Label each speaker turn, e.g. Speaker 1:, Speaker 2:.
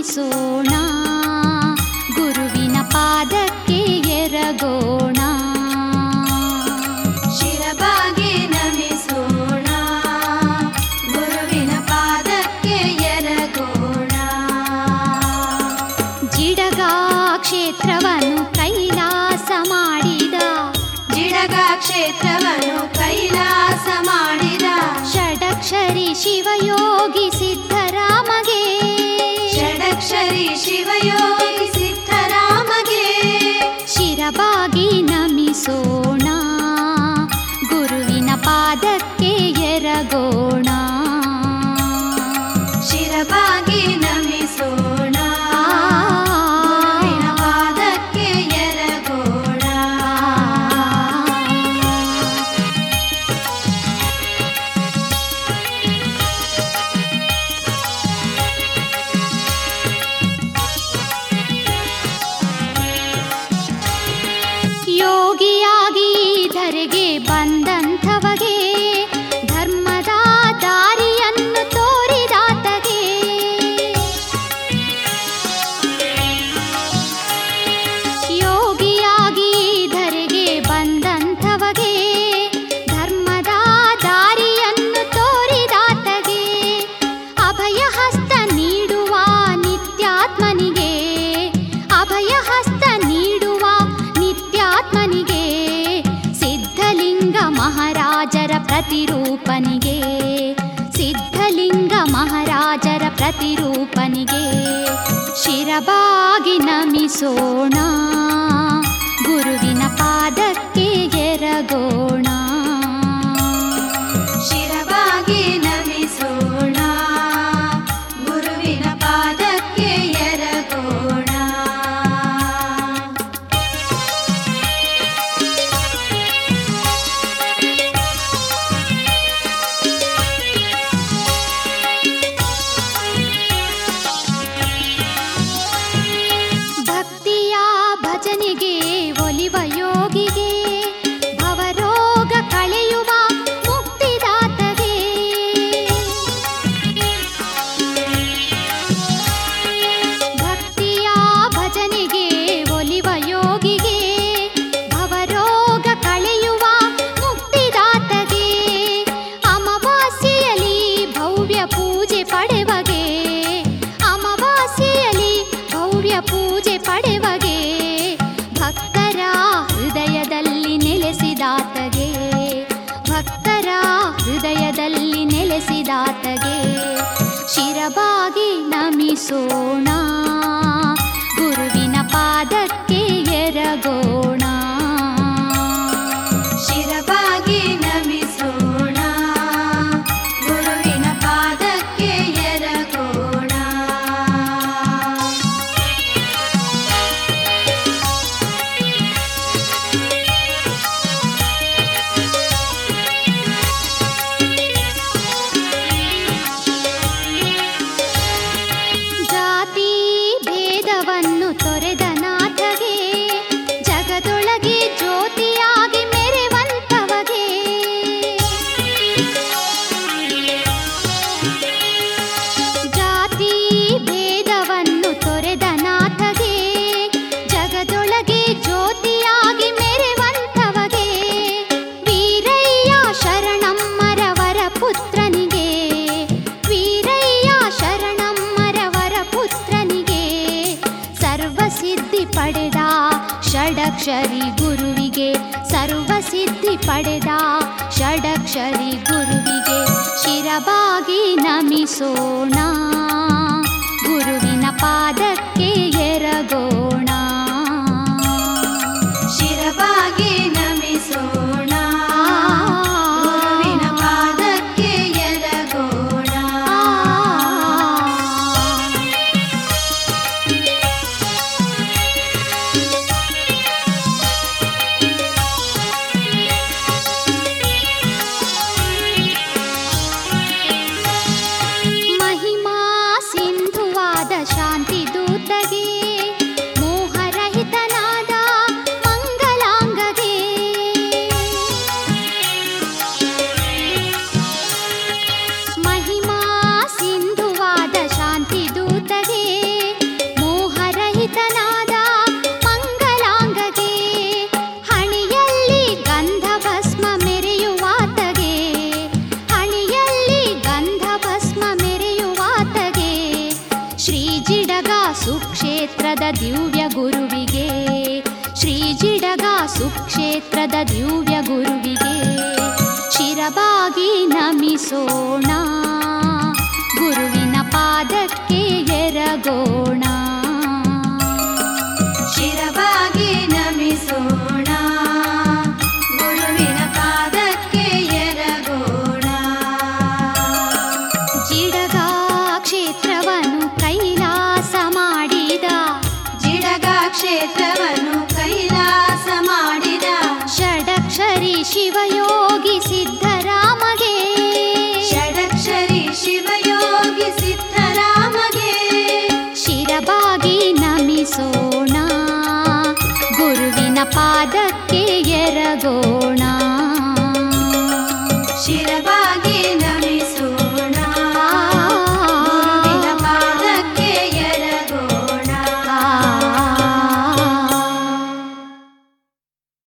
Speaker 1: ನಮಿಸೋಣ ಗುರುವಿನ ಪಾದಕ್ಕೆ ಎರಗೋಣ
Speaker 2: ಶಿರಬಾಗಿ ನಮಿಸೋಣ ಗುರುವಿನ ಪಾದಕ್ಕೆ ಎರಗೋಣ
Speaker 1: ಜಿಡಗ ಕ್ಷೇತ್ರವನ್ನು ಕೈಲಾಸ ಮಾಡಿದ
Speaker 2: ಜಿಡಗ ಕ್ಷೇತ್ರವನ್ನು ಕೈಲಾಸ ಮಾಡಿದ
Speaker 1: ಷಡಕ್ಷರಿ ಶಿವಯೋಗಿ ಸಿದ್ಧರಾಮಗೆ
Speaker 2: ಷಡಕ್ಷರಿ ಶಿವಯೋಗಿ ಸಿದ್ಧರಾಮಗೆ
Speaker 1: ಶಿರಬಾಗಿ ನಮಿಸೋಣ ಗುರುವಿನ ಪಾದಕ್ಕೆ ಎರಗೋಣ
Speaker 2: ಶಿರಬಾಗಿ ನಮಿಸೋಣ ಗುರುವಿನ ಪಾದಕ್ಕೆ ಎರಗೋಣ
Speaker 1: ಯೋಗಿಯಾಗಿ ಧರೆಗೆ ಬಂದಂಥವಗೆ ಧರ್ಮದ ದಾರಿಯನ್ನು ತೋರಿದಾತಗೆ ಯೋಗಿಯಾಗಿ ಧರೆಗೆ ಬಂದಂಥವಗೆ ಧರ್ಮದ ದಾರಿಯನ್ನು ತೋರಿದಾತಗೆ ಅಭಯ ಹಸ್ತ ನೀಡುವ ನಿತ್ಯಾತ್ಮನಿಗೆ ಅಭಯ ಹಸ್ತ ನೀಡುವ ನಿತ್ಯಾತ್ಮನಿಗೆ ಸಿದ್ಧಲಿಂಗ ಮಹಾರಾಜರ ಪ್ರತಿರೂಪನಿಗೆ ಸಿದ್ಧಲಿಂಗ ಮಹಾರಾಜರ ಪ್ರತಿರೂಪನಿಗೆ ಶಿರಬಾಗಿ ನಮಿಸೋಣ ಗುರುವಿನ ಪಾದಕ್ಕೆ ಎರಗೋಣ
Speaker 2: ಶಿರವಾಗಿ ನಮಿಸೋಣ ಗುರುವಿನ ಪಾದಕ್ಕೆ ಎರಗೋಣ
Speaker 1: ಭಕ್ತಿಯ ಭಜನೆಗೆ ಒಲಿವ ಯೋಗಿಗೆ ಭವರೋಗ ಕಳೆಯುವ ಮುಕ್ತಿದಾತಗೆ ಭಕ್ತಿಯ ಭಜನೆಗೆ ಒಲಿವ ಯೋಗಿಗೆ ಭವರೋಗ ಕಳೆಯುವ ಮುಕ್ತಿದಾತಗೆ ಅಮಾವಾಸ್ಯೆಯಲ್ಲಿ ಭವ್ಯ ಪೂಜೆ ಪಡೆವಗೆ ಅಮಾವಾಸ್ಯೆಯಲ್ಲಿ ಭವ್ಯ ಪೂಜೆ ಪಡೆವಗೆ ಭಕ್ತರ ಹೃದಯದಲ್ಲಿ ನೆಲೆಸಿದಾತಗೆ ಭಕ್ತರ ಹೃದಯದಲ್ಲಿ ನೆಲೆಸಿದಾತಗೆ ಶಿರಬಾಗಿ ನಮಿಸೋಣ ಗುರುವಿನ ಪಾದಕ್ಕೆ ಎರಗೋಣ
Speaker 2: ಶಿರವಾಗಿ ನಮಿಸೋಣ ಗುರುವಿನ ಪಾದಕ್ಕೆ ಎರಗೋಣ
Speaker 1: ಜಾತಿ ಭೇದವನ್ನು ತೊರೆದ ನಾಥಗೆ ಜಗದೊಳಗೆ ಜ್ಯೋತಿಯಾಗಿ ಮೆರೆವಂತವಗೆ ಜಾತಿ ಭೇದವನ್ನು ತೊರೆದ ನಾಥಗೆ ಜಗದೊಳಗೆ ಜ್ಯೋತಿಯಾಗಿ ಮೆರೆವಂತವಗೆ ವೀರಯ್ಯ ಶರಣಮ್ಮರವರ ಪುತ್ರನಿಗೆ ವೀರಯ್ಯ ಶರಣಮ್ಮರವರ ಪುತ್ರನಿಗೆ ಸರ್ವಸಿದ್ಧಿ ಪಡೆದ ಷಡಕ್ಷರಿ ಗುರುವಿಗೆ ಸರ್ವಸಿದ್ಧಿ ಪಡೆದ ಷಡಕ್ಷರಿ ಗುರುವಿಗೆ ಶಿರಬಾಗಿ ನಮಿಸೋಣ ಗುರುವಿನ ಪಾದಕ್ಕೆ ಎರಗೋಣ
Speaker 2: ಶಿರವಾಗಿ ನಮಿಸೋಣ ಗುರುವಿನ ಪಾದಕ್ಕೆ ಎರಗೋಣ
Speaker 1: ಮಹಿಮಾ ಸಿಂಧುವಾದ ಶಾಂತಿ ದೂತಗೆ ಮೋಹರಹಿತನಾದ ಮಂಗಲಾಂಗಗೆ ಮಹಿಮಾ ಸಿಂಧುವಾದ ಶಾಂತಿ ದೂತಗೆ ಶ್ರೀ ಜಿಡಗ ಸುಕ್ಷೇತ್ರದ ದಿವ್ಯ ಗುರುವಿಗೆ ಶ್ರೀ ಜಿಡಗ ಸುಕ್ಷೇತ್ರದ ದಿವ್ಯ ಗುರುವಿಗೆ ಶಿರಬಾಗಿ ನಮಿಸೋಣ ಗುರುವಿನ ಪಾದಕ್ಕೆ ಎರಗೋಣ
Speaker 2: ಶಿರವಾಗಿ ನಮಿಸೋಣ ಗುರುವಿನ ಪಾದಕ್ಕೆ ಎರಗೋಣ
Speaker 1: ಜಿಡಗ ಕ್ಷೇತ್ರವನ್ನು ಕೈಲಾಸ ಮಾಡಿದ
Speaker 2: ಜಿಡಗ ಕ್ಷೇತ್ರವನ್ನು ಕೈಲಾಸ ಮಾಡಿದ
Speaker 1: ಷಡಕ್ಷರಿ ಶಿವಯೋಗಿ ಸಿದ್ಧರಾಮಗೆ
Speaker 2: ಷಡಕ್ಷರಿ ಶಿವಯೋಗಿ ಸಿದ್ಧರಾಮಗೆ
Speaker 1: ಶಿರಬಾಗಿ ನಮಿಸೋಣ ಗುರುವಿನ ಪಾದಕ್ಕೆ ಎರಗೋಣ